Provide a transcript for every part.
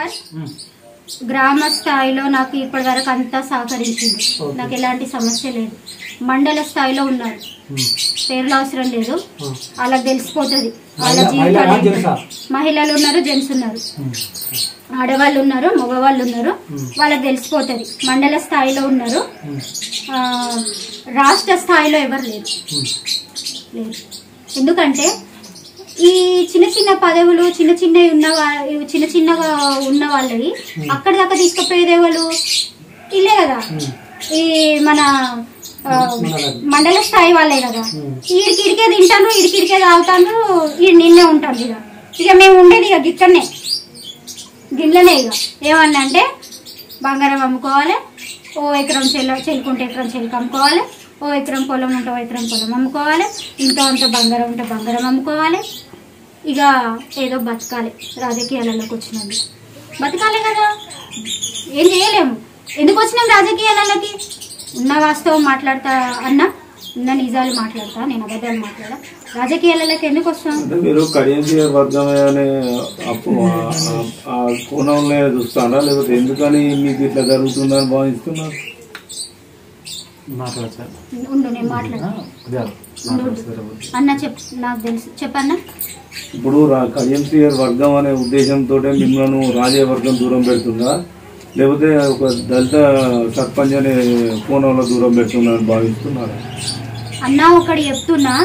Sir గ్రామ స్థాయిలో నాకు ఇప్పటి వరకు అంతా సహకరించింది నాకు ఎలాంటి సమస్య లేదు మండల స్థాయిలో ఉన్నారు పేర్లు అవసరం లేదు వాళ్ళకి తెలిసిపోతుంది వాళ్ళ జీవితాలు ఏంటో. మహిళలు ఉన్నారు జెంట్స్ ఉన్నారు ఆడవాళ్ళు ఉన్నారు మగవాళ్ళు ఉన్నారు వాళ్ళకి తెలిసిపోతుంది మండల స్థాయిలో ఉన్నారు ఆ, రాష్ట్ర స్థాయిలో ఎవరు లేరు లేదు ఎందుకంటే ఈ చిన్న చిన్న పదవులు చిన్న చిన్నవి ఉన్న వా- ఇవి చిన్న చిన్నగా ఉన్న వాళ్ళవి అక్కడి దాకా తీసుకుపోయేది ఎవరు ఇల్లే కదా ఈ మన ఆ, మండల స్థాయి వాళ్ళే కదా ఈడికిడికే తింటాను ఈడికిడికే తాగుతాను ఈ నిన్నే ఉంటాను ఇక ఇక మేము ఉండేది ఇక గిక్కడనే గిన్నెలే ఇక ఏమన్నా అంటే బంగారం అమ్ముకోవాలి ఓ ఎకరం చెల్ల చెల్లుకుంటే ఎకరం చెల్లికి అమ్ముకోవాలి ఓ ఎకరం పొలం ఉంటే ఓ ఎకరం పొలం అమ్ముకోవాలి ఇంత అంత బంగారం ఉంటే బంగారం అమ్ముకోవాలి ఇక ఏదో బతకాలి రాజకీయాలలోకి వచ్చినందుకు బతకాలి కదా ఏం చేయలేము ఎందుకు వచ్చినాం రాజకీయాలలోకి ఉన్న వాస్తవం మాట్లాడతా అన్నా ఉన్న నిజాలు మాట్లాడతా నేను అబద్ధాలు మాట్లాడా రాజకీయాలలోకి ఎందుకు వస్తాం అంటే మీరు కడియంసీఆర్ వర్గమే అనే అప్పు ఆ- ఆ- ఆ కోణంలో చూస్తారా లేకపోతే ఎందుకని మీకు ఇట్లా జరుగుతుందని భావిస్తున్నారు మాట్లాడతారు ఉండు నేను మాట్లాడా అన్న చెప్ నాకు తెలుసు చెప్పన్నా ఇప్పుడు రా- కడియంసీఆర్ వర్గం అనే ఉద్దేశంతో మిమ్మల్ని రాజే వర్గం దూరం పెడుతుందా లేకపోతే ఒక దళిత సర్పంచ్ అనే కోణంలో దూరం పెడుతుందని భావిస్తున్నారా అన్న ఒకటి చెప్తున్నా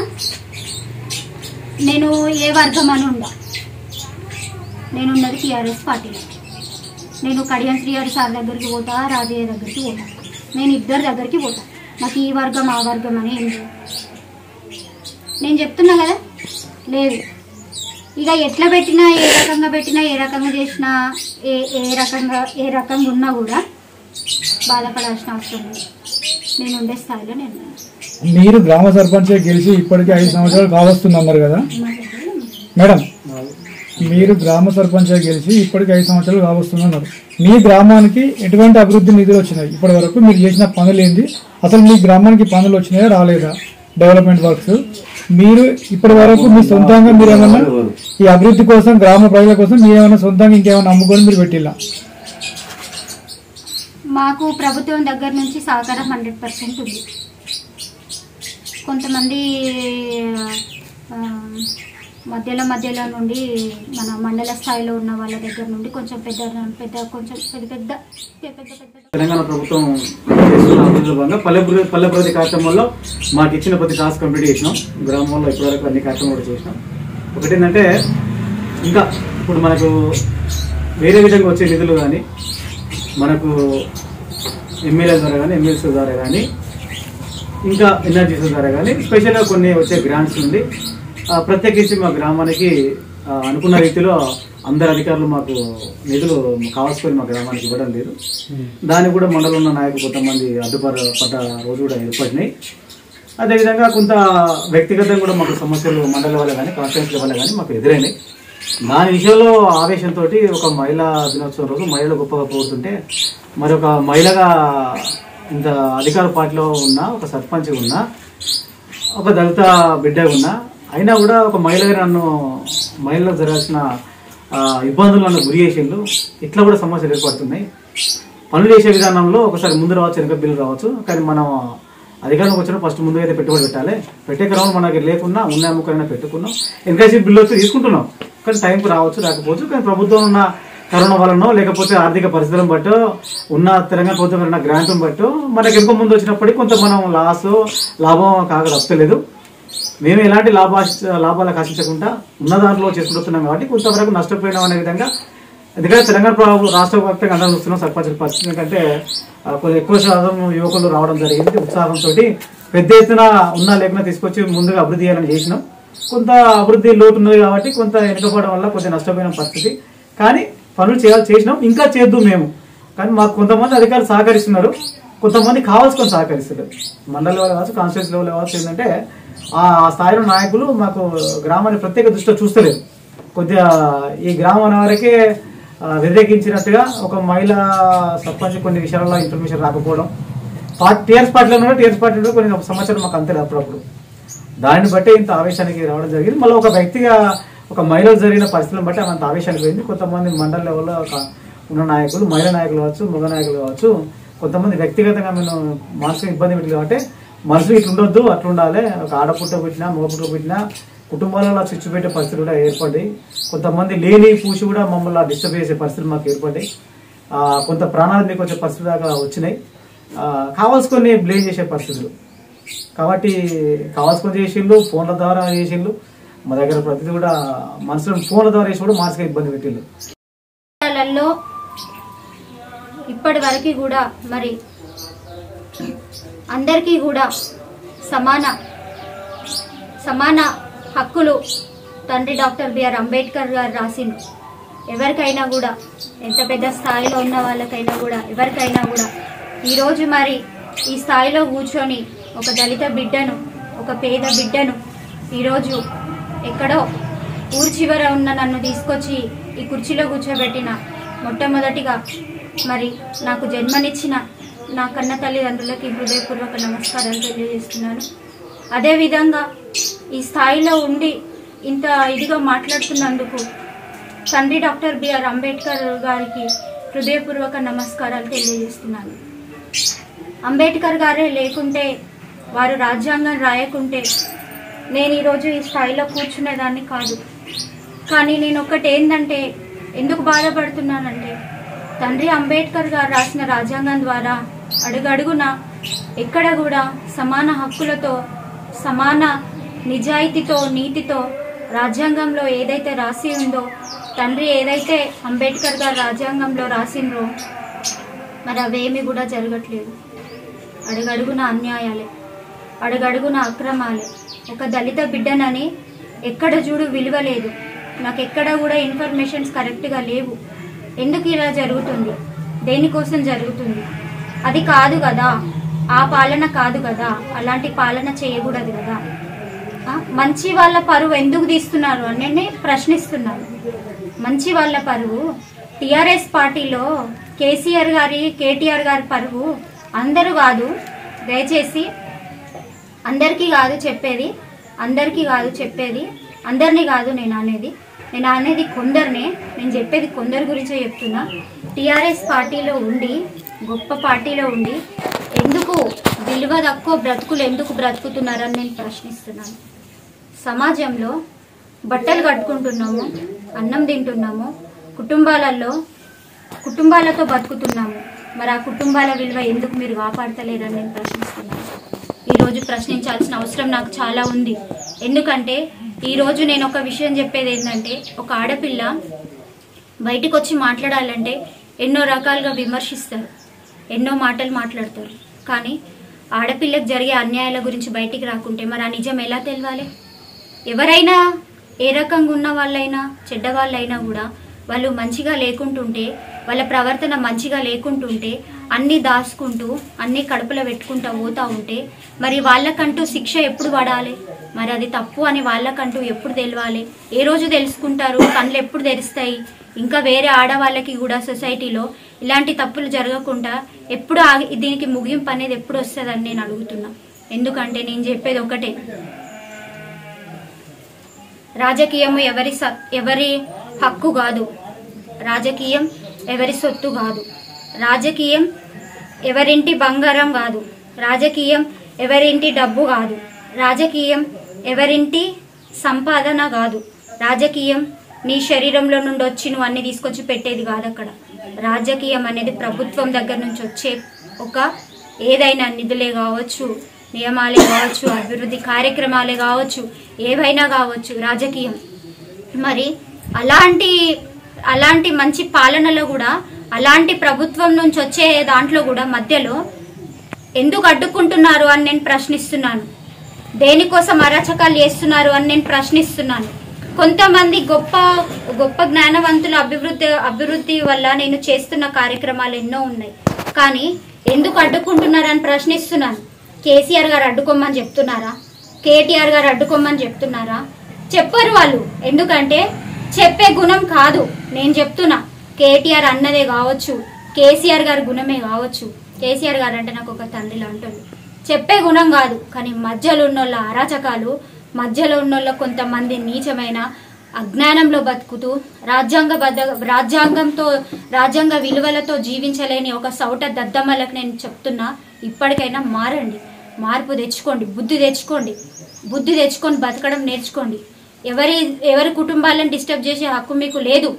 నేను ఏ వర్గం అని ఉండా నేను ఉన్నది టీఆర్ఎస్ పార్టీలో నేను కడియం శ్రీహరి సార్ దగ్గరికి పోతా రాజయ్య దగ్గరికి పోతా నేను ఇద్దరి దగ్గరికి పోతా నాకు ఈ వర్గం ఆ వర్గం అని ఏం లేదు నేను చెప్తున్నా కదా లేదు ఇక ఎట్లా పెట్టినా ఏ రకంగా పెట్టినా ఏ రకంగా చేసినా ఏ ఏ రకంగా ఏ రకంగా ఉన్నా కూడా బాధపడాల్సిన అవసరం లేదు నేను ఉండే స్థాయిలో నేను ఉన్నాను. మీరు గ్రామ సర్పంచ్ గెలిచి ఇప్పటికీ ఐదు సంవత్సరాలు కావస్తుంది అన్నారు కదా మేడం మీరు గ్రామ సర్పంచ్ గెలిచి ఇప్పటికి ఐదు సంవత్సరాలు కావస్తుంది అన్నారు మీ గ్రామానికి ఎటువంటి అభివృద్ధి నిధులు వచ్చినాయి ఇప్పటి వరకు మీరు చేసిన పనులు ఏంది అసలు మీ గ్రామానికి పనులు వచ్చినాయా రాలేదా డెవలప్మెంట్ వర్క్స్ మీరు ఇప్పటి వరకు మీ సొంతంగా మీరు ఏమన్నా ఈ అభివృద్ధి కోసం గ్రామ ప్రజల కోసం మీరు ఏమైనా సొంతంగా ఇంకేమైనా అమ్ముకొని మీరు పెట్టిల్లా మాకు ప్రభుత్వం దగ్గర నుంచి సహకారం హండ్రెడ్ పర్సెంట్ ఉంది కొంతమంది ఆ, మధ్యలో మధ్యలో నుండి మన మండల స్థాయిలో ఉన్న వాళ్ళ దగ్గర నుండి కొంచెం పెద్ద పెద్ద కొంచెం పెద్ద పెద్ద పెద్ద పెద్ద పెద్ద తెలంగాణ ప్రభుత్వం చేస్తున్న అభివృద్ధి భాగంగా పల్లె ప్ర- పల్లె ప్రగతి కార్యక్రమంలో మాకు ఇచ్చిన ప్రతి టాస్క్ కంప్లీట్ చేసినాం గ్రామంలో ఇప్పటివరకు అన్ని కార్యక్రమాలు కూడా చేసినాం ఒకటి ఏంటంటే ఇంకా ఇప్పుడు మనకు వేరే విధంగా వచ్చే నిధులు కానీ మనకు ఎమ్మెల్యే ద్వారా కానీ ఎమ్మెల్సీ ద్వారా కానీ ఇంకా ఎన్ఆర్జీసీ ద్వారా కానీ స్పెషల్గా కొన్ని వచ్చే గ్రాంట్స్ నుండి ఆ, ప్రత్యేకించి మా గ్రామానికి ఆ, అనుకున్న రీతిలో అందరు అధికారులు మాకు నిధులు కావాల్సుకొని మా గ్రామానికి ఇవ్వడం లేదు దానికి కూడా మండలంలో ఉన్న నాయకులు కొంతమంది అడ్డుపడ పడ్డ రోజు కూడా ఏర్పడినాయి అదేవిధంగా కొంత వ్యక్తిగతంగా కూడా మాకు సమస్యలు మండలి వల్ల కానీ కాన్ఫరెన్స్ వల్ల కానీ మాకు ఎదురైనాయి దాని విషయంలో ఆవేశంతో ఒక మహిళా దినోత్సవం రోజు మహిళలు గొప్పగా పోతుంటే మరి ఒక మహిళగా ఇంత అధికార పార్టీలో ఉన్న ఒక సర్పంచ్ ఉన్న ఒక దళిత బిడ్డ ఉన్నా అయినా కూడా ఒక మహిళగా నన్ను మహిళలకు జరగాల్సిన ఆ, ఇబ్బందులు నన్ను గురి చేసిండు ఇట్లా కూడా సమస్యలు ఏర్పడుతున్నాయి పనులు చేసే విధానంలో ఒకసారి ముందు రావచ్చు వెనక బిల్లు రావచ్చు కానీ మనం అధికారంలోకి వచ్చిన ఫస్ట్ ముందు అయితే పెట్టుబడి పెట్టాలి పెట్టే క్రమం మనకి లేకున్నా ఉన్న అమ్ముకైనా పెట్టుకున్నాం ఎన్కైసీ బిల్లు వచ్చి తీసుకుంటున్నాం కానీ టైంకి రావచ్చు రాకపోవచ్చు కానీ ప్రభుత్వం ఉన్న కరోనా వలన లేకపోతే ఆర్థిక పరిస్థితులను బట్టో ఉన్న తెలంగాణ ప్రభుత్వం ఉన్న గ్రాంట్ను బట్టో మనకి ఎంతో ముందు వచ్చినప్పటికీ కొంత మనం లాస్ లాభం కాక తప్పలేదు మేము ఎలాంటి లాభ లాభాలకు ఆశించకుండా ఉన్న దాంట్లో చేసుకుంటున్నాం కాబట్టి కొంతవరకు నష్టపోయినాం అనే విధంగా ఎందుకంటే తెలంగాణ ప్రభు- రాష్ట్ర వ్యాప్తంగా అందరం చూస్తున్నాం సర్పంచ్ పరిస్థితి ఎందుకంటే ఆ, కొంచెం ఎక్కువ శాతం యువకులు రావడం జరిగింది ఉత్సాహంతో పెద్ద ఎత్తున ఉన్నా లేకున్నా తీసుకొచ్చి ముందుగా అభివృద్ధి చేయాలని చేసినాం కొంత అభివృద్ధి లోటు ఉన్నది కాబట్టి కొంత వెనుకపోవడం వల్ల కొంచెం నష్టపోయిన పరిస్థితి కానీ పనులు చేయాలి చేసినాం ఇంకా చేద్దు మేము కానీ మాకు కొంతమంది అధికారులు సహకరిస్తున్నారు కొంతమంది కావాల్సుకొని సహకరిస్తున్నారు మండల లెవెల్ కావచ్చు కాన్స్టిట్యూన్స్ లెవెల్ కావచ్చు ఏంటంటే ఆ స్థాయిలో నాయకులు మాకు గ్రామాన్ని ప్రత్యేక దృష్టిలో చూస్తలేరు కొద్దిగా ఈ గ్రామం వరకే ఆ, వ్యతిరేకించినట్టుగా ఒక మహిళా సర్పంచ్ కొన్ని విషయాలలో ఇన్ఫర్మేషన్ రాకపోవడం పార్టీ టీఆర్ఎస్ పార్టీలో ఉన్న టీఆర్ఎస్ పార్టీలో కొన్ని సమాచారం మాకు అంతే అప్పుడప్పుడు దాన్ని బట్టి ఇంత ఆవేశానికి రావడం జరిగింది మళ్ళీ ఒక వ్యక్తిగా ఒక మహిళలు జరిగిన పరిస్థితులను బట్టి ఆమె అంత ఆవేశానికి పోయింది కొంతమంది మండల లెవెల్లో ఒక ఉన్న నాయకులు మహిళా నాయకులు కావచ్చు మగ నాయకులు కావచ్చు కొంతమంది వ్యక్తిగతంగా మేము మానసిక ఇబ్బంది పెట్టి కాబట్టి మనసు ఇట్లా ఉండొద్దు అట్లా ఉండాలి ఒక ఆడపుట్ట పెట్టినా మగపుట్ట పెట్టినా కుటుంబాలలో చిచ్చు పెట్టే పరిస్థితులు కూడా ఏర్పడ్డాయి కొంతమంది లేని పూసి కూడా మమ్మల్ని డిస్టర్బ్ చేసే పరిస్థితులు మాకు ఏర్పడ్డాయి ఆ, కొంత ప్రాణాలు మీకు వచ్చే పరిస్థితి దాకా వచ్చినాయి ఆ, కావాల్సుకొని బ్లేమ్ చేసే పరిస్థితులు కాబట్టి కావాల్సుకొని చేసిండ్రు ఫోన్ల ద్వారా చేసిండ్రు మా దగ్గర ప్రతిదీ కూడా మనసులో ఫోన్ల ద్వారా చేసి కూడా మానసిక ఇబ్బంది పెట్టిండ్రు లలో ఇప్పటి వరకు కూడా మరి అందరికీ కూడా సమాన సమాన హక్కులు తండ్రి డాక్టర్ బిఆర్ అంబేద్కర్ గారు రాసిండు ఎవరికైనా కూడా ఎంత పెద్ద స్థాయిలో ఉన్న వాళ్ళకైనా కూడా ఎవరికైనా కూడా ఈరోజు మరి ఈ స్థాయిలో కూర్చొని ఒక దళిత బిడ్డను ఒక పేద బిడ్డను ఈరోజు ఎక్కడో ఊరి చివర ఉన్న నన్ను తీసుకొచ్చి ఈ కుర్చీలో కూర్చోబెట్టిన మొట్టమొదటిగా మరి నాకు జన్మనిచ్చిన నా కన్న తల్లిదండ్రులకి హృదయపూర్వక నమస్కారాలు తెలియజేస్తున్నాను అదేవిధంగా ఈ స్థాయిలో ఉండి ఇంత ఇదిగా మాట్లాడుతున్నందుకు తండ్రి డాక్టర్ బిఆర్ అంబేద్కర్ గారికి హృదయపూర్వక నమస్కారాలు తెలియజేస్తున్నాను అంబేద్కర్ గారే లేకుంటే వారు రాజ్యాంగం రాయకుంటే నేను ఈరోజు ఈ స్థాయిలో కూర్చునేదాన్ని కాదు కానీ నేను ఒకటి ఏంటంటే ఎందుకు బాధపడుతున్నానంటే తండ్రి అంబేద్కర్ గారు రాసిన రాజ్యాంగం ద్వారా అడుగడుగున ఎక్కడ కూడా సమాన హక్కులతో సమాన నిజాయితీతో నీతితో రాజ్యాంగంలో ఏదైతే రాసి ఉందో తండ్రి ఏదైతే అంబేద్కర్ గారు రాజ్యాంగంలో రాసిండ్రో మరి అవేమి కూడా జరగట్లేదు అడుగడుగున అన్యాయాలే అడుగడుగున అక్రమాలే ఒక దళిత బిడ్డనని ఎక్కడ చూడు విలువ లేదు నాకు ఎక్కడ కూడా ఇన్ఫర్మేషన్స్ కరెక్ట్గా లేవు ఎందుకు ఇలా జరుగుతుంది దేనికోసం జరుగుతుంది అది కాదు కదా ఆ పాలన కాదు కదా అలాంటి పాలన చేయకూడదు కదా ఆ, మంచి వాళ్ళ పరువు ఎందుకు తీస్తున్నారు అని నేను ప్రశ్నిస్తున్నాను మంచి వాళ్ళ పరువు టిఆర్ఎస్ పార్టీలో కేసీఆర్ గారి కేటీఆర్ గారి పరువు అందరూ కాదు దయచేసి అందరికీ కాదు చెప్పేది అందరికీ కాదు చెప్పేది అందరినీ కాదు నేను అనేది నేను అనేది కొందరినే నేను చెప్పేది కొందరి గురించే చెప్తున్నా టీఆర్ఎస్ పార్టీలో ఉండి గొప్ప పార్టీలో ఉండి ఎందుకు విలువ తక్కువ బ్రతుకులు ఎందుకు బ్రతుకుతున్నారని నేను ప్రశ్నిస్తున్నాను సమాజంలో బట్టలు కట్టుకుంటున్నాము అన్నం తింటున్నాము కుటుంబాలలో కుటుంబాలతో బతుకుతున్నాము మరి ఆ కుటుంబాల విలువ ఎందుకు మీరు కాపాడతలేరని నేను ప్రశ్నిస్తున్నాను ఈరోజు ప్రశ్నించాల్సిన అవసరం నాకు చాలా ఉంది ఎందుకంటే ఈరోజు నేను ఒక విషయం చెప్పేది ఏంటంటే ఒక ఆడపిల్ల బయటికి వచ్చి మాట్లాడాలంటే ఎన్నో రకాలుగా విమర్శిస్తారు ఎన్నో మాటలు మాట్లాడతారు కానీ ఆడపిల్లకు జరిగే అన్యాయాల గురించి బయటికి రాకుంటే మరి ఆ నిజం ఎలా తెలవాలి ఎవరైనా ఏ రకంగా ఉన్న వాళ్ళైనా చెడ్డ వాళ్ళైనా కూడా వాళ్ళు మంచిగా లేకుంటుంటే వాళ్ళ ప్రవర్తన మంచిగా లేకుంటుంటే అన్నీ దాచుకుంటూ అన్నీ కడుపులో పెట్టుకుంటూ పోతా ఉంటే మరి వాళ్ళకంటూ శిక్ష ఎప్పుడు పడాలి మరి అది తప్పు అని వాళ్ళకంటూ ఎప్పుడు తెలవాలి ఏ రోజు తెలుసుకుంటారు కళ్ళు ఎప్పుడు తెరుస్తాయి ఇంకా వేరే ఆడవాళ్ళకి కూడా సొసైటీలో ఇలాంటి తప్పులు జరగకుండా ఎప్పుడు ఆగి దీనికి ముగింపు అనేది ఎప్పుడు వస్తుందని నేను అడుగుతున్నా ఎందుకంటే నేను చెప్పేది ఒకటే రాజకీయము ఎవరి స ఎవరి హక్కు కాదు రాజకీయం ఎవరి సొత్తు కాదు రాజకీయం ఎవరింటి బంగారం కాదు రాజకీయం ఎవరింటి డబ్బు కాదు రాజకీయం ఎవరింటి సంపాదన కాదు రాజకీయం నీ శరీరంలో నుండి వచ్చి నువ్వు అన్ని తీసుకొచ్చి పెట్టేది కాదు అక్కడ రాజకీయం అనేది ప్రభుత్వం దగ్గర నుంచి వచ్చే ఒక ఏదైనా నిధులే కావచ్చు నియమాలే కావచ్చు అభివృద్ధి కార్యక్రమాలే కావచ్చు ఏవైనా కావచ్చు రాజకీయం మరి అలాంటి అలాంటి మంచి పాలనలో కూడా అలాంటి ప్రభుత్వం నుంచి వచ్చే దాంట్లో కూడా మధ్యలో ఎందుకు అడ్డుకుంటున్నారు అని నేను ప్రశ్నిస్తున్నాను దేనికోసం అరాచకాలు చేస్తున్నారు అని నేను ప్రశ్నిస్తున్నాను కొంతమంది గొప్ప గొప్ప జ్ఞానవంతుల అభివృద్ధి అభివృద్ధి వల్ల నేను చేస్తున్న కార్యక్రమాలు ఎన్నో ఉన్నాయి కానీ ఎందుకు అడ్డుకుంటున్నారని ప్రశ్నిస్తున్నాను కేసీఆర్ గారు అడ్డుకోమని చెప్తున్నారా కేటీఆర్ గారు అడ్డుకోమని చెప్తున్నారా చెప్పరు వాళ్ళు ఎందుకంటే చెప్పే గుణం కాదు నేను చెప్తున్నా కేటీఆర్ అన్నదే కావచ్చు కేసీఆర్ గారి గుణమే కావచ్చు కేసీఆర్ గారు అంటే నాకు ఒక తండ్రి లాంటి చెప్పే గుణం కాదు కానీ మధ్యలో ఉన్నోళ్ళ అరాచకాలు మధ్యలో ఉన్నోళ్ళ కొంతమంది నీచమైన అజ్ఞానంలో బతుకుతూ రాజ్యాంగ బద్ద రాజ్యాంగంతో రాజ్యాంగ విలువలతో జీవించలేని ఒక సౌట దద్దమ్మలకు నేను చెప్తున్నా ఇప్పటికైనా మారండి మార్పు తెచ్చుకోండి బుద్ధి తెచ్చుకోండి బుద్ధి తెచ్చుకొని బతకడం నేర్చుకోండి ఎవరి ఎవరి కుటుంబాలను డిస్టర్బ్ చేసే హక్కు మీకు లేదు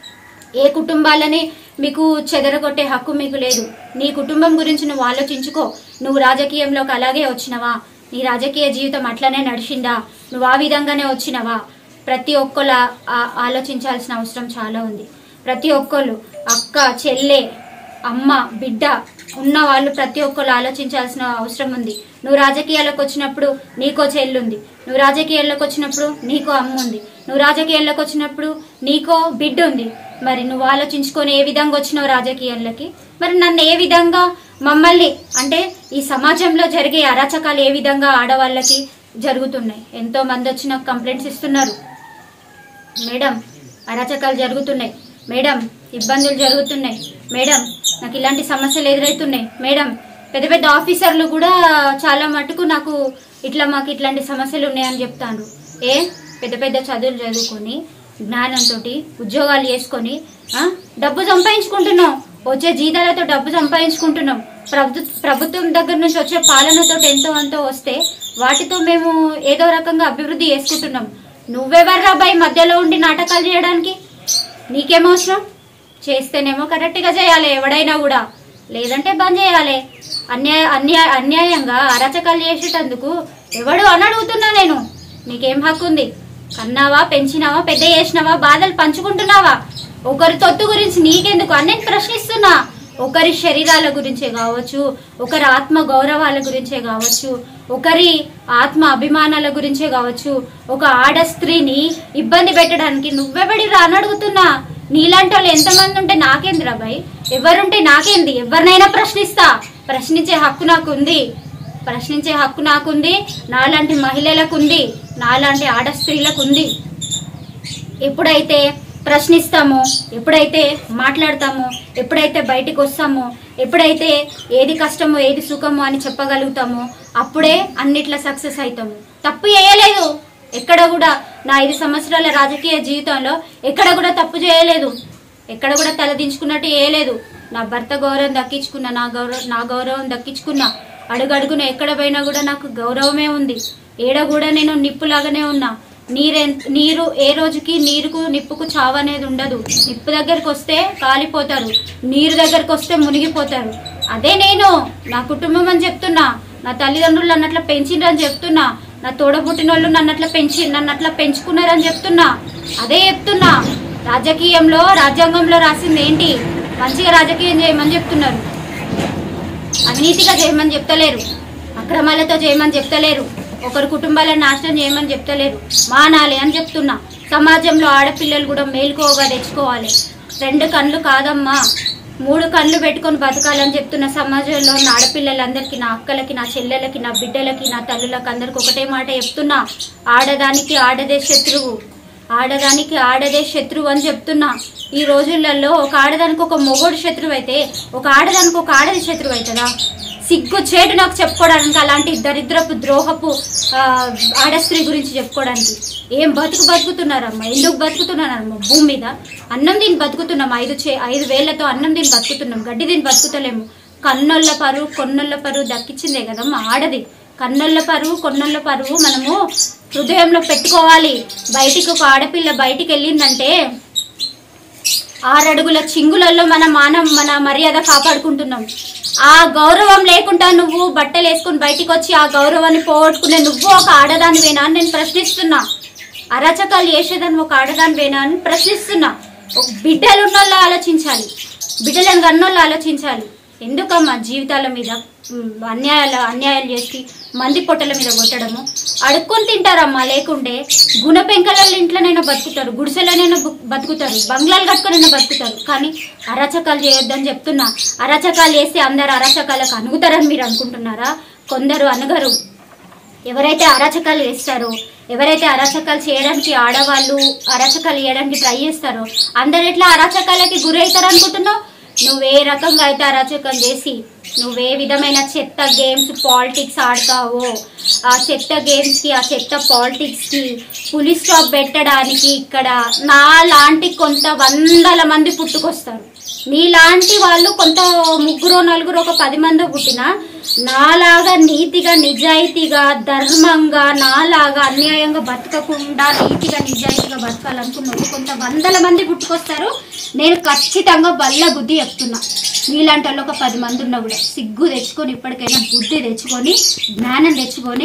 ఏ కుటుంబాలని మీకు చెదరగొట్టే హక్కు మీకు లేదు నీ కుటుంబం గురించి నువ్వు ఆలోచించుకో నువ్వు రాజకీయంలోకి అలాగే వచ్చినవా నీ రాజకీయ జీవితం అట్లనే నడిచిందా నువ్వు ఆ విధంగానే వచ్చినవా ప్రతి ఒక్కరు ఆలోచించాల్సిన అవసరం చాలా ఉంది ప్రతి ఒక్కళ్ళు అక్క చెల్లె అమ్మ బిడ్డ ఉన్న వాళ్ళు ప్రతి ఒక్కరు ఆలోచించాల్సిన అవసరం ఉంది నువ్వు రాజకీయాల్లోకి వచ్చినప్పుడు నీకో చెల్లుంది నువ్వు రాజకీయాల్లోకి వచ్చినప్పుడు నీకో అమ్మ ఉంది నువ్వు రాజకీయాల్లోకి వచ్చినప్పుడు నీకో బిడ్డ ఉంది మరి నువ్వు ఆలోచించుకొని ఏ విధంగా వచ్చినావు రాజకీయాల్లోకి మరి నన్ను ఏ విధంగా మమ్మల్ని అంటే ఈ సమాజంలో జరిగే అరాచకాలు ఏ విధంగా ఆడవాళ్ళకి జరుగుతున్నాయి ఎంతో మంది వచ్చి నాకు కంప్లైంట్స్ ఇస్తున్నారు మేడం అరాచకాలు జరుగుతున్నాయి మేడం ఇబ్బందులు జరుగుతున్నాయి మేడం నాకు ఇలాంటి సమస్యలు ఎదురవుతున్నాయి మేడం పెద్ద పెద్ద ఆఫీసర్లు కూడా చాలా మటుకు నాకు ఇట్లా మాకు ఇట్లాంటి సమస్యలు ఉన్నాయని చెప్తాను ఏ పెద్ద పెద్ద చదువులు చదువుకొని జ్ఞానంతో ఉద్యోగాలు చేసుకొని ఆ, డబ్బు సంపాదించుకుంటున్నాం వచ్చే జీతాలతో డబ్బు సంపాదించుకుంటున్నాం ప్రభు ప్రభుత్వం దగ్గర నుంచి వచ్చే పాలనతో ఎంతో అంతో వస్తే వాటితో మేము ఏదో రకంగా అభివృద్ధి చేసుకుంటున్నాం నువ్వెవర్రా బాయ్ మధ్యలో ఉండి నాటకాలు చేయడానికి నీకేమవసరం చేస్తేనేమో కరెక్ట్గా చేయాలి ఎవడైనా కూడా లేదంటే బంద్ చేయాలి అన్యాయ అన్యాయ అన్యాయంగా అరాచకాలు చేసేటందుకు ఎవడు అని అడుగుతున్నా నేను నీకేం హక్కు ఉంది కన్నావా పెంచినావా పెద్ద చేసినావా బాధలు పంచుకుంటున్నావా ఒకరి తొత్తు గురించి నీకెందుకు అని నేను ప్రశ్నిస్తున్నా ఒకరి శరీరాల గురించే కావచ్చు ఒకరి ఆత్మ గౌరవాల గురించే కావచ్చు ఒకరి ఆత్మ అభిమానాల గురించే కావచ్చు ఒక ఆడ స్త్రీని ఇబ్బంది పెట్టడానికి నువ్వెవడి అని అడుగుతున్నా నీలాంటి వాళ్ళు ఎంతమంది ఉంటే నాకేందిరా బాయ్ ఎవరుంటే నాకేంది ఎవరినైనా ప్రశ్నిస్తా ప్రశ్నించే హక్కు నాకు ఉంది ప్రశ్నించే హక్కు నాకుంది నాలాంటి మహిళలకు ఉంది నాలాంటి ఆడ స్త్రీలకు ఉంది ఎప్పుడైతే ప్రశ్నిస్తామో ఎప్పుడైతే మాట్లాడతామో ఎప్పుడైతే బయటికి వస్తామో ఎప్పుడైతే ఏది కష్టమో ఏది సుఖమో అని చెప్పగలుగుతామో అప్పుడే అన్నిట్లా సక్సెస్ అవుతాము తప్పు చేయలేదు ఎక్కడ కూడా నా ఐదు సంవత్సరాల రాజకీయ జీవితంలో ఎక్కడ కూడా తప్పు చేయలేదు ఎక్కడ కూడా తలదించుకున్నట్టు చేయలేదు నా భర్త గౌరవం దక్కించుకున్నా నా గౌరవం నా గౌరవం దక్కించుకున్నా అడుగడుగున ఎక్కడ పోయినా కూడా నాకు గౌరవమే ఉంది ఏడ కూడా నేను నిప్పులాగానే ఉన్నా నీరె నీరు ఏ రోజుకి నీరుకు నిప్పుకు చావు అనేది ఉండదు నిప్పు దగ్గరకు వస్తే కాలిపోతారు నీరు దగ్గరకు వస్తే మునిగిపోతారు అదే నేను నా కుటుంబం అని చెప్తున్నా నా తల్లిదండ్రులు నన్ను అట్లా పెంచిండ్రని చెప్తున్నా నా తోడబుట్టిన వాళ్ళు నన్ను అట్లా పెంచి నన్ను అట్లా పెంచుకున్నారని చెప్తున్నా అదే చెప్తున్నా రాజకీయంలో రాజ్యాంగంలో రాసింది ఏంటి మంచిగా రాజకీయం చేయమని చెప్తున్నారు అవినీతిగా చేయమని చెప్తలేరు అక్రమాలతో చేయమని చెప్తలేరు ఒకరి కుటుంబాలను నాశనం చేయమని చెప్తలేరు మానాలి అని చెప్తున్నా సమాజంలో ఆడపిల్లలు కూడా మేలుకోగా తెచ్చుకోవాలి రెండు కళ్ళు కాదమ్మా మూడు కళ్ళు పెట్టుకొని బతకాలని చెప్తున్న సమాజంలో ఉన్న ఆడపిల్లలందరికీ నా అక్కలకి నా చెల్లెలకి నా బిడ్డలకి నా తల్లులకి అందరికి ఒకటే మాట చెప్తున్నా ఆడదానికి ఆడదే శత్రువు ఆడదానికి ఆడదే శత్రువు అని చెప్తున్నా ఈ రోజులలో ఒక ఆడదానికి ఒక మొగోడు శత్రువు అయితే ఒక ఆడదానికి ఒక ఆడది శత్రువు అవుతుందా సిగ్గు చేటు నాకు చెప్పుకోవడానికి అలాంటి దరిద్రపు ద్రోహపు ఆ, ఆడ స్త్రీ గురించి చెప్పుకోవడానికి ఏం బతుకు బతుకుతున్నారమ్మా ఎందుకు బతుకుతున్నారమ్మా భూమి మీద అన్నం దీన్ని బతుకుతున్నాం ఐదు చే ఐదు వేళ్లతో అన్నం దీన్ని బతుకుతున్నాం గడ్డి దీన్ని బతుకుతలేము కన్నొల్ల పరువు కొన్నొల్ల పరువు దక్కించిందే కదమ్మా ఆడది కన్నొల్ల పరువు కొన్నొల్ల పరువు మనము హృదయంలో పెట్టుకోవాలి బయటికి ఒక ఆడపిల్ల బయటికి వెళ్ళిందంటే ఆరడుగుల చింగులలో మన మానం మన మర్యాద కాపాడుకుంటున్నాం ఆ గౌరవం లేకుండా నువ్వు బట్టలు వేసుకొని బయటికి వచ్చి ఆ గౌరవాన్ని పోగొట్టుకునే నువ్వు ఒక ఆడదానివేనా అని నేను ప్రశ్నిస్తున్నా అరాచకాలు చేసేదాన్ని ఒక ఆడదానివేనా అని ప్రశ్నిస్తున్నా ఒక బిడ్డలు ఉన్నోళ్ళు ఆలోచించాలి బిడ్డలను కన్నోళ్ళు ఆలోచించాలి ఎందుకమ్మా జీవితాల మీద ఉమ్, అన్యాయాలు అన్యాయాలు చేసి మంది పొట్టల మీద కొట్టడము అడుక్కొని తింటారమ్మా లేకుంటే గుణ పెంకల ఇంట్లోనైనా బతుకుతారు గుడిసెలోనైనా బు- బతుకుతారు బంగ్లాలు కట్టుకునైనా బతుకుతారు కానీ అరాచకాలు చేయొద్దని చెప్తున్నా అరాచకాలు చేస్తే అందరు అరాచకాలకు అనుగుతారని మీరు అనుకుంటున్నారా కొందరు అనగరు ఎవరైతే అరాచకాలు చేస్తారో ఎవరైతే అరాచకాలు చేయడానికి ఆడవాళ్ళు అరాచకాలు చేయడానికి ట్రై చేస్తారో అందరు ఎట్లా అరాచకాలకి గురవుతారు అనుకుంటున్నావు నువ్వే రకంగా అయితే అరాచకం చేసి నువ్వే విధమైన చెత్త గేమ్స్ పాలిటిక్స్ ఆడతావో ఆ చెత్త గేమ్స్కి ఆ చెత్త పాలిటిక్స్కి పులి స్టాప్ పెట్టడానికి ఇక్కడ నా లాంటి కొంత వందల మంది పుట్టుకొస్తారు నీలాంటి వాళ్ళు కొంత ముగ్గురు నలుగురు ఒక పది మంది పుట్టిన నాలాగా నీతిగా నిజాయితీగా ధర్మంగా నాలాగా అన్యాయంగా బతకకుండా నీతిగా నిజాయితీగా బతకాలనుకున్నారు కొంత వందల మంది పుట్టుకొస్తారు నేను ఖచ్చితంగా బల్ల బుద్ధి చెప్తున్నా నీలాంటి వాళ్ళు ఒక పది మంది ఉన్నా కూడా సిగ్గు తెచ్చుకొని ఇప్పటికైనా బుద్ధి తెచ్చుకొని జ్ఞానం తెచ్చుకొని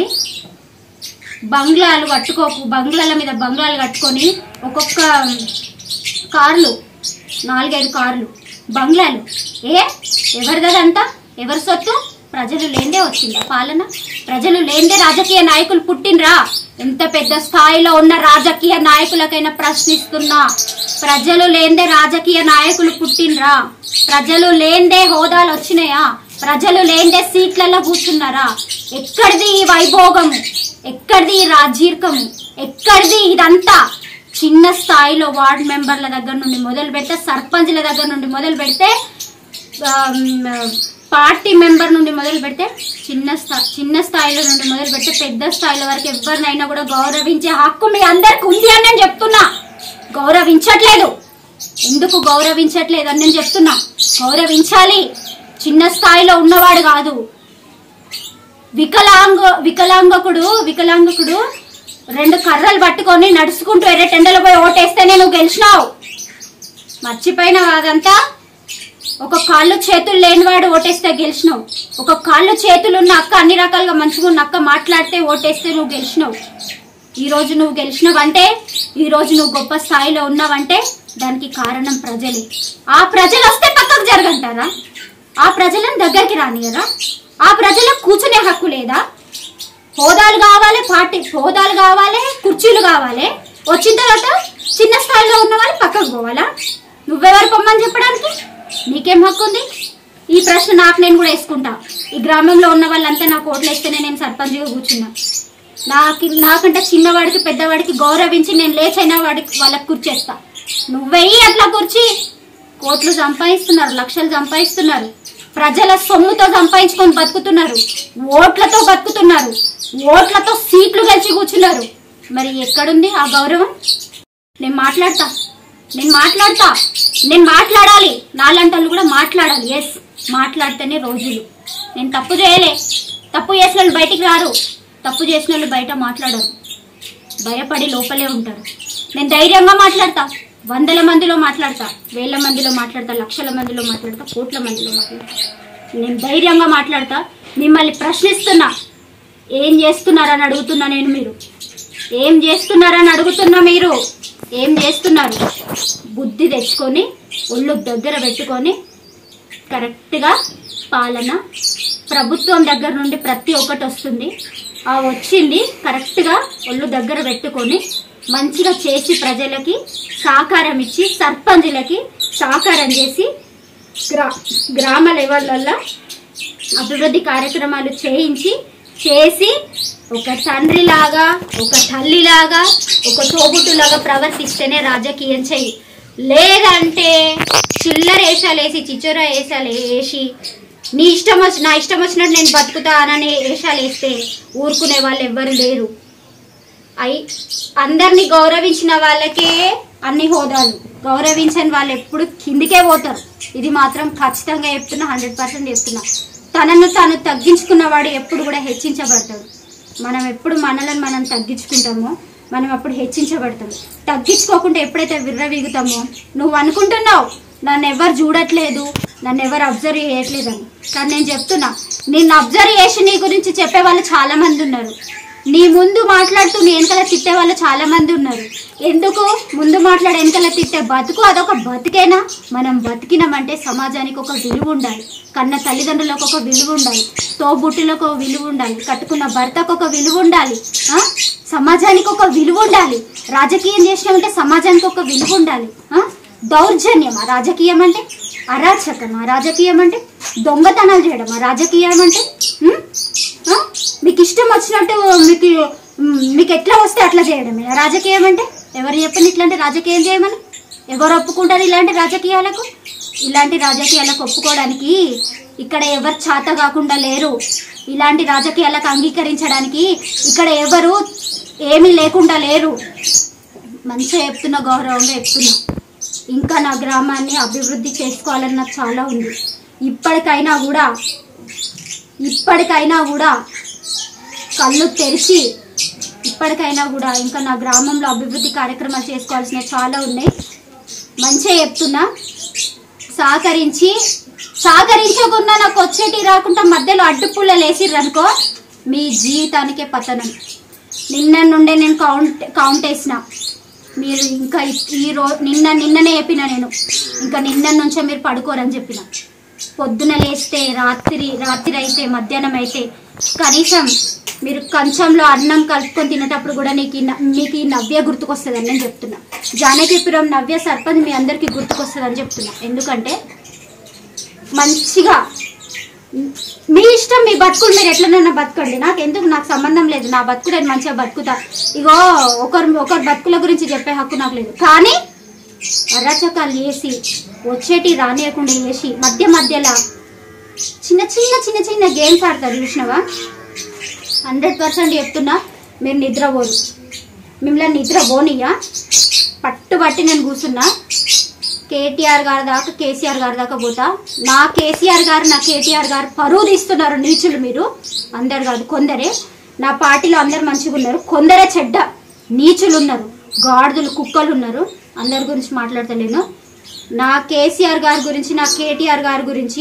బంగ్లాలు కట్టుకోకు బంగ్లాల మీద బంగ్లాలు కట్టుకొని ఒక్కొక్క కార్లు నాలుగైదు కార్లు బంగ్లాలు ఏ ఎవరిదంతా ఎవరి సొత్తు ప్రజలు లేందే వచ్చిందా పాలన ప్రజలు లేందే రాజకీయ నాయకులు పుట్టినరా ఎంత పెద్ద స్థాయిలో ఉన్న రాజకీయ నాయకులకైనా ప్రశ్నిస్తున్నా ప్రజలు లేందే రాజకీయ నాయకులు పుట్టినరా ప్రజలు లేందే హోదాలు వచ్చినాయా ప్రజలు లేందే సీట్లలో కూర్చున్నారా ఎక్కడిది ఈ వైభోగము ఎక్కడిది ఈ రాజీర్కము ఎక్కడిది ఇదంతా చిన్న స్థాయిలో వార్డ్ మెంబర్ల దగ్గర నుండి మొదలు పెడితే సర్పంచ్ల దగ్గర నుండి మొదలు పెడితే ఆమ్, పార్టీ మెంబర్ నుండి మొదలు పెడితే చిన్న స్థా చిన్న స్థాయిలో నుండి మొదలు పెడితే పెద్ద స్థాయిలో వరకు ఎవరినైనా కూడా గౌరవించే హక్కు మీ అందరికి ఉంది అని నేను చెప్తున్నా గౌరవించట్లేదు ఎందుకు గౌరవించట్లేదు అని నేను చెప్తున్నా గౌరవించాలి చిన్న స్థాయిలో ఉన్నవాడు కాదు వికలాంగ వికలాంగకుడు వికలాంగకుడు రెండు కర్రలు పట్టుకొని నడుచుకుంటూ ఎర్ర టెండలో పోయి ఓటేస్తేనే నువ్వు గెలిచినావు మర్చిపోయినావు అదంతా ఒక కాళ్ళు చేతులు లేనివాడు ఓటేస్తే గెలిచినావు ఒక కాళ్ళు చేతులు ఉన్న అక్క అన్ని రకాలుగా మంచిగా ఉన్న అక్క మాట్లాడితే ఓటేస్తే నువ్వు గెలిచినావు ఈ రోజు నువ్వు గెలిచినావంటే ఈ రోజు నువ్వు గొప్ప స్థాయిలో ఉన్నావంటే దానికి కారణం ప్రజలే ఆ ప్రజలు వస్తే పక్కకు జరగంటారా ఆ ప్రజలను దగ్గరికి రానియరా ఆ ప్రజలకు కూర్చునే హక్కు లేదా హోదాలు కావాలి పార్టీ హోదాలు కావాలి కుర్చీలు కావాలి వచ్చిన తర్వాత చిన్న స్థాయిలో ఉన్న వాళ్ళు పక్కకు పోవాలా నువ్వెవరు పొమ్మని చెప్పడానికి నీకేం హక్కు ఉంది ఈ ప్రశ్న నాకు నేను కూడా వేసుకుంటా ఈ గ్రామంలో ఉన్న వాళ్ళంతా నాకు ఓట్లు వేస్తేనే నేను సర్పంచ్గా కూర్చున్నా నాకు నాకంటే చిన్నవాడికి పెద్దవాడికి గౌరవించి నేను లేచైనా వాడికి వాళ్ళకి కూర్చేస్తా నువ్వెయ్యి అట్లా కూర్చి కోట్లు సంపాదిస్తున్నారు లక్షలు సంపాదిస్తున్నారు ప్రజల సొమ్ముతో సంపాదించుకొని బతుకుతున్నారు ఓట్లతో బతుకుతున్నారు ఓట్లతో సీట్లు గెలిచి కూర్చున్నారు మరి ఎక్కడుంది ఆ గౌరవం నేను మాట్లాడతా నేను మాట్లాడతా నేను మాట్లాడాలి నాలాంటి వాళ్ళు కూడా మాట్లాడాలి ఎస్ మాట్లాడితేనే రోజులు నేను తప్పు చేయలే తప్పు చేసిన వాళ్ళు బయటికి రారు తప్పు చేసిన వాళ్ళు బయట మాట్లాడరు భయపడి లోపలే ఉంటారు నేను ధైర్యంగా మాట్లాడతా వందల మందిలో మాట్లాడతా వేల మందిలో మాట్లాడతా లక్షల మందిలో మాట్లాడతా కోట్ల మందిలో మాట్లాడతా నేను ధైర్యంగా మాట్లాడతా మిమ్మల్ని ప్రశ్నిస్తున్నా ఏం చేస్తున్నారని అడుగుతున్నా నేను మీరు ఏం చేస్తున్నారని అడుగుతున్నా మీరు ఏం చేస్తున్నారు బుద్ధి తెచ్చుకొని ఒళ్ళు దగ్గర పెట్టుకొని కరెక్ట్గా పాలన ప్రభుత్వం దగ్గర నుండి ప్రతి ఒక్కటి వస్తుంది ఆ వచ్చింది కరెక్ట్గా ఒళ్ళు దగ్గర పెట్టుకొని మంచిగా చేసి ప్రజలకి సహకారం ఇచ్చి సర్పంచులకి సహకారం చేసి గ్రా గ్రామ లెవెల్లో అభివృద్ధి కార్యక్రమాలు చేయించి చేసి ఒక తండ్రిలాగా ఒక తల్లిలాగా ఒక తోబుట్టులాగా ప్రవర్తిస్తేనే రాజకీయం చెయ్యి లేదంటే చిల్లర వేషాలు వేసి చిచ్చర వేషాలు వేసి నీ ఇష్టం వచ్చి నా ఇష్టం వచ్చినట్టు నేను బతుకుతా అనని వేషాలు వేస్తే ఊరుకునే వాళ్ళు ఎవ్వరు లేరు అయి అందరినీ గౌరవించిన వాళ్ళకే అన్ని హోదాలు గౌరవించని వాళ్ళు ఎప్పుడు కిందికే పోతారు ఇది మాత్రం ఖచ్చితంగా చెప్తున్నా హండ్రెడ్ పర్సెంట్ చెప్తున్నా తనను తాను తగ్గించుకున్నవాడు ఎప్పుడు కూడా హెచ్చించబడతాడు మనం ఎప్పుడు మనలను మనం తగ్గించుకుంటామో మనం అప్పుడు హెచ్చించబడతాం తగ్గించుకోకుండా ఎప్పుడైతే విర్రవీగుతామో నువ్వు అనుకుంటున్నావు నన్ను ఎవరు చూడట్లేదు నన్ను ఎవరు అబ్జర్వ్ చేయట్లేదు అని కానీ నేను చెప్తున్నా నిన్ను అబ్జర్వ్ చేసి నీ గురించి చెప్పే వాళ్ళు చాలా మంది ఉన్నారు నీ ముందు మాట్లాడుతూ నీ వెనకాల తిట్టే వాళ్ళు చాలా మంది ఉన్నారు ఎందుకు ముందు మాట్లాడే వెనకాల తిట్టే బతుకు అదొక బతికేనా మనం బతికినామంటే సమాజానికి ఒక విలువ ఉండాలి కన్న తల్లిదండ్రులకు ఒక విలువ ఉండాలి తోబుట్టులకు ఒక విలువ ఉండాలి కట్టుకున్న భర్తకు ఒక విలువ ఉండాలి ఆ? సమాజానికి ఒక విలువ ఉండాలి రాజకీయం చేసినామంటే సమాజానికి ఒక విలువ ఉండాలి ఆ? దౌర్జన్యమా రాజకీయం అంటే అరాచకమా రాజకీయం అంటే దొంగతనాలు చేయడమా రాజకీయం అంటే ఉం? ఆ? మీకు ఇష్టం వచ్చినట్టు మీకు ఉమ్, మీకు ఎట్లా వస్తే అట్లా చేయడమే రాజకీయం అంటే ఎవరు చెప్పండి ఇట్లాంటి రాజకీయం చేయమని ఎవరు ఒప్పుకుంటారు ఇలాంటి రాజకీయాలకు ఇలాంటి రాజకీయాలకు ఒప్పుకోవడానికి ఇక్కడ ఎవరు చేత కాకుండా లేరు ఇలాంటి రాజకీయాలకు అంగీకరించడానికి ఇక్కడ ఎవరు ఏమీ లేకుండా లేరు మంచిగా చెప్తున్నా గౌరవంగా చెప్తున్నా ఇంకా నా గ్రామాన్ని అభివృద్ధి చేసుకోవాలని నాకు చాలా ఉంది ఇప్పటికైనా కూడా ఇప్పటికైనా కూడా కళ్ళు తెరిచి ఇప్పటికైనా కూడా ఇంకా నా గ్రామంలో అభివృద్ధి కార్యక్రమాలు చేసుకోవాల్సినవి చాలా ఉన్నాయి మంచిగా చెప్తున్నా సహకరించి సహకరించకుండా నాకు వచ్చేటి రాకుండా మధ్యలో అడ్డుపుల్లలు వేసిర్రనుకో మీ జీవితానికే పతనం నిన్న నుండే నేను కౌంట్ కౌంట్ వేసిన మీరు ఇంకా ఈ- ఈ రో నిన్న నిన్ననే చెప్పిన నేను ఇంకా నిన్న నుంచే మీరు పడుకోరని చెప్పిన పొద్దున లేస్తే రాత్రి రాత్రి అయితే మధ్యాహ్నం అయితే కనీసం మీరు కంచంలో అన్నం కలుపుకొని తినేటప్పుడు కూడా నీకు ఈ న- మీకు ఈ నవ్య గుర్తుకొస్తుందని నేను చెప్తున్నా జానకిపురం నవ్య సర్పంచ్ మీ అందరికీ గుర్తుకొస్తుందని చెప్తున్నా ఎందుకంటే మంచిగా మీ ఇష్టం మీ బతుకులు మీరు ఎట్లనైనా బతకండి నాకు ఎందుకు నాకు సంబంధం లేదు నా బతుకు నేను మంచిగా బతుకుతా ఇగో ఒకరు ఒకరు బతుకుల గురించి చెప్పే హక్కు నాకు లేదు కానీ అరాచకాలు చేసి వచ్చేటి రానియకుండా చేసి మధ్య మధ్యలో చిన్న చిన్న చిన్న చిన్న గేమ్స్ ఆడతారు చూసినావా హండ్రెడ్ పర్సెంట్ చెప్తున్నా మీరు నిద్రపోరు మిమ్మల్ని నిద్రపోనియా పట్టుబట్టి నేను కూర్చున్నా కేటీఆర్ గారి దాకా కేసీఆర్ గారి దాకా పోతా నా కేసీఆర్ గారు నా కేటీఆర్ గారు పరువు తీస్తున్నారు నీచులు మీరు అందరు కాదు కొందరే నా పార్టీలో అందరు మంచిగా ఉన్నారు కొందరే చెడ్డ నీచులు ఉన్నారు గాడిదలు కుక్కలు ఉన్నారు అందరి గురించి మాట్లాడతలేను నా కేసీఆర్ గారి గురించి నా కేటీఆర్ గారి గురించి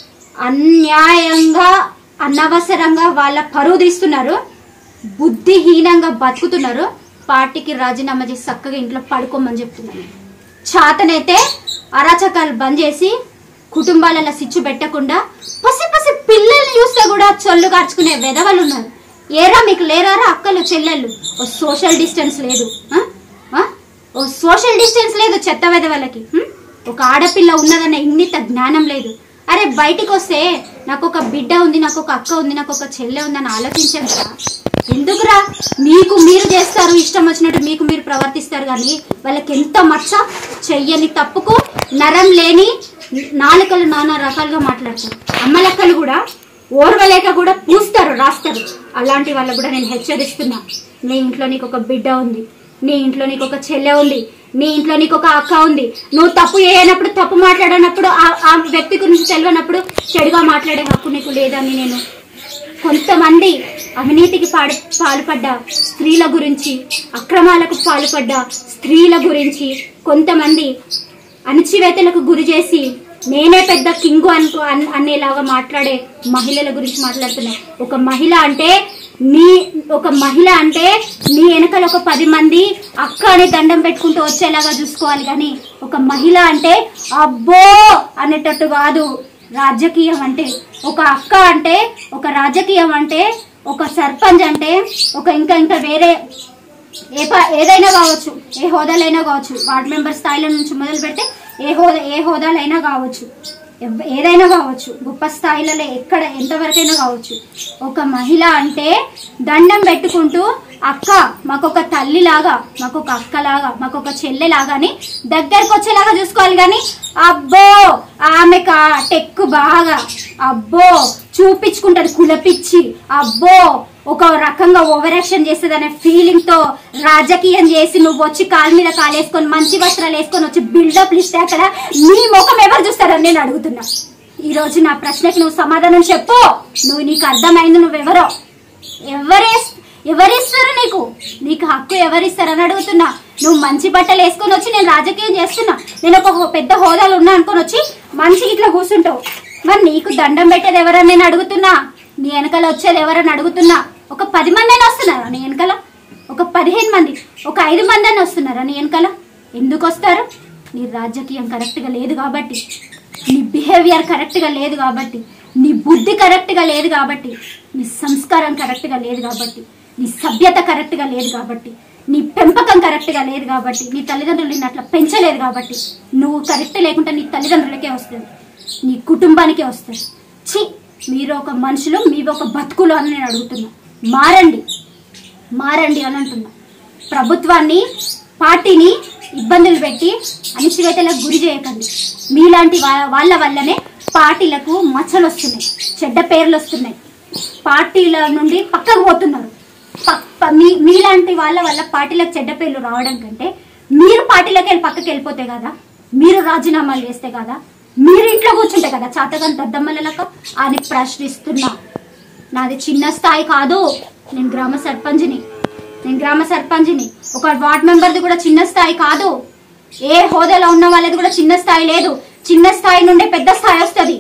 అన్యాయంగా అనవసరంగా వాళ్ళ పరువు తీస్తున్నారు బుద్ధిహీనంగా బతుకుతున్నారు పార్టీకి రాజీనామా చేసి చక్కగా ఇంట్లో పడుకోమని చెప్తున్నాను చాతనైతే అరాచకాలు బంద్ చేసి కుటుంబాలలో సిచ్చు పెట్టకుండా పసి పసి పిల్లల్ని చూస్తే కూడా చొల్లు కార్చుకునే వెధవలు ఉన్నారు ఏరా మీకు లేరారా అక్కలు చెల్లెళ్ళు ఓ సోషల్ డిస్టెన్స్ లేదు ఆ? ఆ? ఓ సోషల్ డిస్టెన్స్ లేదు చెత్త వెధవలకి హ్మ్? ఒక ఆడపిల్ల ఉన్నదన్న ఇంగిత జ్ఞానం లేదు అరే బయటికి వస్తే నాకు ఒక బిడ్డ ఉంది నాకు ఒక అక్క ఉంది నాకు ఒక చెల్లె ఉంది అని ఆలోచించండి ఎందుకురా మీకు మీరు చేస్తారు ఇష్టం వచ్చినట్టు మీకు మీరు ప్రవర్తిస్తారు కానీ వాళ్ళకి ఎంత మచ్చ చెయ్యని తప్పుకు నరం లేని నాలుకలు నానా రకాలుగా మాట్లాడతారు అమ్మలక్కలు కూడా ఓర్వలేక కూడా పూస్తారు రాస్తారు అలాంటి వాళ్ళకు కూడా నేను హెచ్చరిస్తున్నా నీ ఇంట్లో నీకు ఒక బిడ్డ ఉంది నీ ఇంట్లో నీకు ఒక చెల్లె ఉంది నీ ఇంట్లో నీకు ఒక అక్క ఉంది నువ్వు తప్పు చేయనప్పుడు తప్పు మాట్లాడనప్పుడు ఆ- ఆ వ్యక్తి గురించి తెలియనప్పుడు చెడుగా మాట్లాడే హక్కు నీకు లేదని నేను కొంతమంది అవినీతికి పాడు పాల్పడ్డ స్త్రీల గురించి అక్రమాలకు పాల్పడ్డ స్త్రీల గురించి కొంతమంది అణచివేతలకు గురి చేసి నేనే పెద్ద కింగు అనుకో అన్- అనేలాగా మాట్లాడే మహిళల గురించి మాట్లాడుతున్నా ఒక మహిళ అంటే నీ ఒక మహిళ అంటే నీ వెనకాల ఒక పది మంది అక్క అని దండం పెట్టుకుంటూ వచ్చేలాగా చూసుకోవాలి కానీ ఒక మహిళ అంటే అబ్బో అనేటట్టు కాదు రాజకీయం అంటే ఒక అక్క అంటే ఒక రాజకీయం అంటే ఒక సర్పంచ్ అంటే ఒక ఇంకా ఇంకా వేరే ఏ ప- ఏదైనా కావచ్చు ఏ హోదాలైనా కావచ్చు వార్డ్ మెంబర్ స్థాయిలో నుంచి మొదలు పెడితే ఏ హోదా ఏ హోదాలైనా కావచ్చు ఎవ్- ఏదైనా కావచ్చు గొప్ప స్థాయిలలో ఎక్కడ ఎంతవరకైనా కావచ్చు ఒక మహిళ అంటే దండం పెట్టుకుంటూ అక్క మాకొక తల్లిలాగా మాకొక అక్కలాగా మాకొక చెల్లెలాగా అని దగ్గరకు వచ్చేలాగా చూసుకోవాలి కానీ అబ్బో ఆమెకు ఆ టెక్కు బాగా అబ్బో చూపించుకుంటది కులపిచ్చి అబ్బో ఒక రకంగా ఓవర్ యాక్షన్ చేస్తుంది అనే ఫీలింగ్ తో రాజకీయం చేసి నువ్వు వచ్చి కాలు మీద కాలేసుకొని మంచి వస్త్రాలు వేసుకొని వచ్చి బిల్డప్ ఇస్తే అక్కడ నీ ముఖం ఎవరు చూస్తారని నేను అడుగుతున్నా ఈ రోజు నా ప్రశ్నకి నువ్వు సమాధానం చెప్పు నువ్వు నీకు అర్థమైంది నువ్వెవరో ఎవరే ఎవరిస్తారు నీకు నీకు హక్కు ఎవరిస్తారని అడుగుతున్నా నువ్వు మంచి బట్టలు వేసుకొని వచ్చి నేను రాజకీయం చేస్తున్నా నేను ఒక పెద్ద హోదాలు ఉన్నా అనుకొని వచ్చి మంచి ఇట్లా కూర్చుంటావు మరి నీకు దండం పెట్టేది ఎవరని నేను అడుగుతున్నా నీ వెనకాల వచ్చేది ఎవరని అడుగుతున్నా ఒక పది మంది అయినా వస్తున్నారా నీ వెనకాల ఒక పదిహేను మంది ఒక ఐదు మంది అయినా వస్తున్నారా నీ వెనకాల ఎందుకు వస్తారు నీ రాజకీయం కరెక్ట్గా లేదు కాబట్టి నీ బిహేవియర్ కరెక్ట్గా లేదు కాబట్టి నీ బుద్ధి కరెక్ట్గా లేదు కాబట్టి నీ సంస్కారం కరెక్ట్గా లేదు కాబట్టి నీ సభ్యత కరెక్ట్గా లేదు కాబట్టి నీ పెంపకం కరెక్ట్గా లేదు కాబట్టి నీ తల్లిదండ్రులు నిన్ను అట్లా పెంచలేదు కాబట్టి నువ్వు కరెక్ట్ లేకుంటే నీ తల్లిదండ్రులకే వస్తుంది నీ కుటుంబానికే వస్తుంది ఛీ మీరు ఒక మనుషులు మీవి ఒక బతుకులు అని నేను అడుగుతున్నా మారండి మారండి అని అంటున్నా ప్రభుత్వాన్ని పార్టీని ఇబ్బందులు పెట్టి అణిచివేతలకు గురి చేయకండి మీలాంటి వా- వాళ్ళ వల్లనే పార్టీలకు మచ్చలు వస్తున్నాయి చెడ్డ పేర్లు వస్తున్నాయి పార్టీల నుండి పక్కకు పోతున్నారు ప- ప- మీ మీలాంటి వాళ్ళ వల్ల పార్టీలకు చెడ్డ పేర్లు రావడం కంటే మీరు పార్టీలకు వెళ్ళి పక్కకి వెళ్ళిపోతే కదా మీరు రాజీనామాలు చేస్తే కదా మీరు ఇంట్లో కూర్చుంటే కదా చాతగాని దద్దమ్మలకు అని ప్రశ్నిస్తున్నా నాది చిన్న స్థాయి కాదు నేను గ్రామ సర్పంచ్ని నేను గ్రామ సర్పంచ్ని ఒక వార్డ్ మెంబర్ది కూడా చిన్న స్థాయి కాదు ఏ హోదాలో ఉన్న వాళ్ళది కూడా చిన్న స్థాయి లేదు చిన్న స్థాయి నుండే పెద్ద స్థాయి వస్తుంది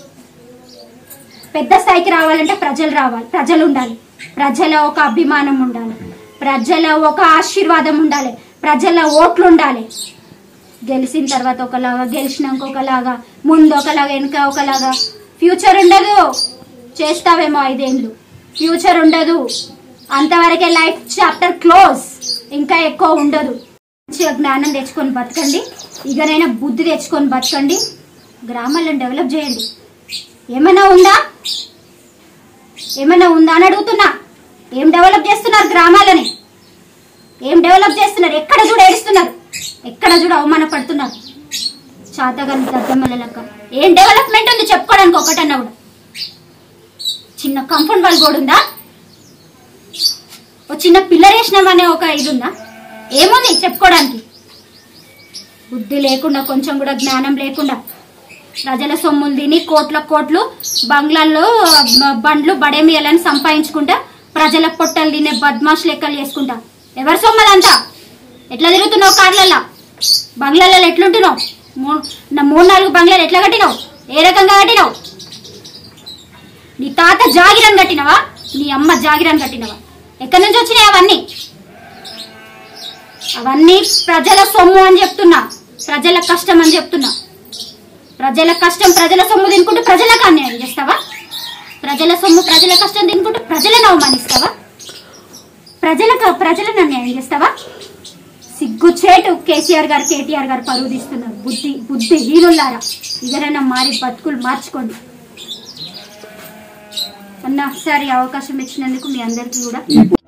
పెద్ద స్థాయికి రావాలంటే ప్రజలు రావాలి ప్రజలు ఉండాలి ప్రజల ఒక అభిమానం ఉండాలి ప్రజల ఒక ఆశీర్వాదం ఉండాలి ప్రజల ఓట్లు ఉండాలి గెలిచిన తర్వాత ఒకలాగా గెలిచినాక ఒకలాగా ముందు ఒకలాగా వెనుక ఒకలాగా ఫ్యూచర్ ఉండదు చేస్తావేమో ఐదేండ్లు ఫ్యూచర్ ఉండదు అంతవరకే లైఫ్ చాప్టర్ క్లోజ్ ఇంకా ఎక్కువ ఉండదు మంచిగా జ్ఞానం తెచ్చుకొని బతకండి ఇకనైనా బుద్ధి తెచ్చుకొని బతకండి గ్రామాలను డెవలప్ చేయండి ఏమైనా ఉందా ఏమైనా ఉందా అని అడుగుతున్నా ఏం డెవలప్ చేస్తున్నారు గ్రామాలని ఏం డెవలప్ చేస్తున్నారు ఎక్కడ చూడ ఏడుస్తున్నారు ఎక్కడ చూడ అవమానపడుతున్నారు చాతగాని దద్దమ్మల లెక్క ఏం డెవలప్మెంట్ ఉంది చెప్పుకోవడానికి ఒకటన్నా కూడా చిన్న కంఫర్ట్ వాల్ కూడా ఉందా ఓ చిన్న పిల్లర్ వేసినామనే ఒక ఇది ఉందా ఏముంది చెప్పుకోవడానికి బుద్ధి లేకుండా కొంచెం కూడా జ్ఞానం లేకుండా ప్రజల సొమ్ములు తిని కోట్ల కోట్లు బంగ్లాల్లో బ- బండ్లు బడేమియాలని సంపాదించుకుంటా ప్రజల పొట్టలు తినే బద్మాష్ లెక్కలు చేసుకుంటా ఎవరి సొమ్మదంతా ఎట్లా తిరుగుతున్నావు కార్లల్లో బంగ్లాలలో ఎట్లుంటున్నావు మూ- నా మూడు నాలుగు బంగ్లాలు ఎట్లా కట్టినావు ఏ రకంగా కట్టినావు నీ తాత జాగిరని కట్టినవా నీ అమ్మ జాగిరని కట్టినవా ఎక్కడి నుంచి వచ్చినాయి అవన్నీ అవన్నీ ప్రజల సొమ్ము అని చెప్తున్నా ప్రజల కష్టం అని చెప్తున్నా ప్రజల కష్టం ప్రజల సొమ్ము తినుకుంటూ ప్రజలకు అన్యాయం చేస్తావా ప్రజల సొమ్ము ప్రజల కష్టం తినుకుంటూ ప్రజలను అవమానిస్తావా ప్రజలకు ప్రజలను అన్యాయం చేస్తావా సిగ్గుచేటు కేసీఆర్ గారు కేటీఆర్ గారు పరువు తీస్తున్నారు బుద్ధి బుద్ధి హీనులారా ఇదరైనా మారి బతుకులు మార్చుకోండి అన్న సరే అవకాశం ఇచ్చినందుకు మీ అందరికీ కూడా ఈ